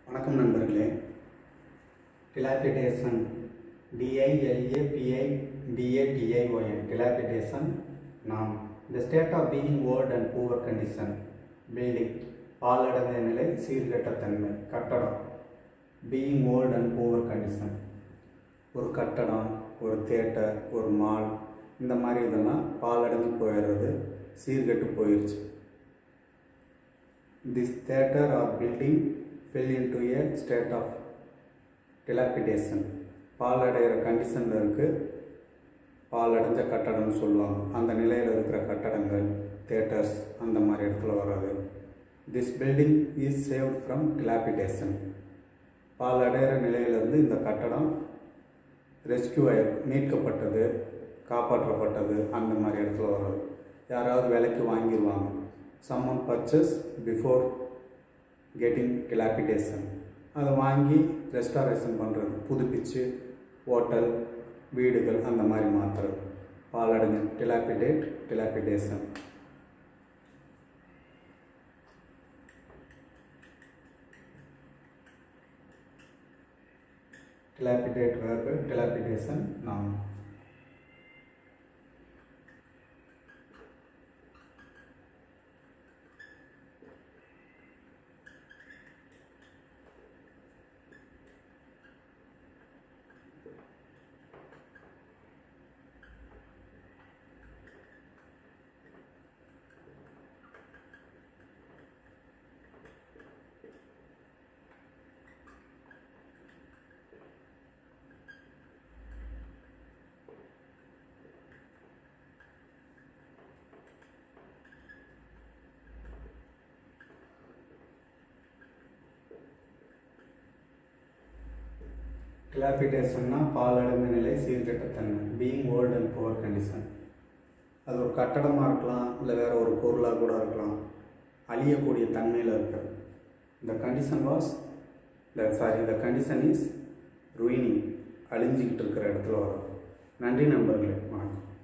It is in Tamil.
வணக்கம் நண்பர்களே டிலாபிடேஷன் டிஐஎல்ஏபிஐ டிஏடிஐஓஎன் டிலாபிடேஷன் நாம் இந்த state of being old and poor condition building பாலடைந்த நிலை சீர்கெட்ட தன்மை கட்டடம் being old and poor condition ஒரு கட்டடம் ஒரு தேட்டர் ஒரு மால் இந்த மாதிரி இதெல்லாம் பாலடைந்து போயிடுறது சீர்கெட்டு போயிடுச்சு this theater or building fell into a state of dilapidation பாலடைகிற கண்டிஷனில் இருக்குது பாலடைஞ்ச கட்டடம்னு சொல்லுவாங்க அந்த நிலையில் இருக்கிற கட்டடங்கள் தேட்டர்ஸ் அந்த மாதிரி இடத்துல வர்றது this building is saved from dilapidation பாலடைகிற நிலையிலிருந்து இந்த கட்டடம் ரெஸ்கியூ ஆகி மீட்கப்பட்டது காப்பாற்றப்பட்டது அந்த மாதிரி இடத்துல வர்றது யாராவது விலைக்கு வாங்கிடுவாங்க someone purchase before getting dilapidation அதை வாங்கி ரெஸ்டாரேஷன் பண்ணுறது புதுப்பிச்சு ஹோட்டல் வீடுகள் அந்த மாதிரி மாற்றுறது பாலடைஞ்சு டிலாபிடேட் டிலாபிடேஷன் dilapidate verb dilapidation noun டிலாபிடேஷன்னா பாலடைந்த நிலை சீர்கெட்ட தன்மை being old and poor condition அது ஒரு கட்டடமாக இருக்கலாம் இல்லை வேற ஒரு பொருளாக கூட இருக்கலாம் அழியக்கூடிய தன்மையில் இருக்கு இந்த condition was the sorry the condition is ruining அழிஞ்சிக்கிட்டு இருக்கிற இடத்துல வரும் நன்றி நண்பர்களே வணக்கம்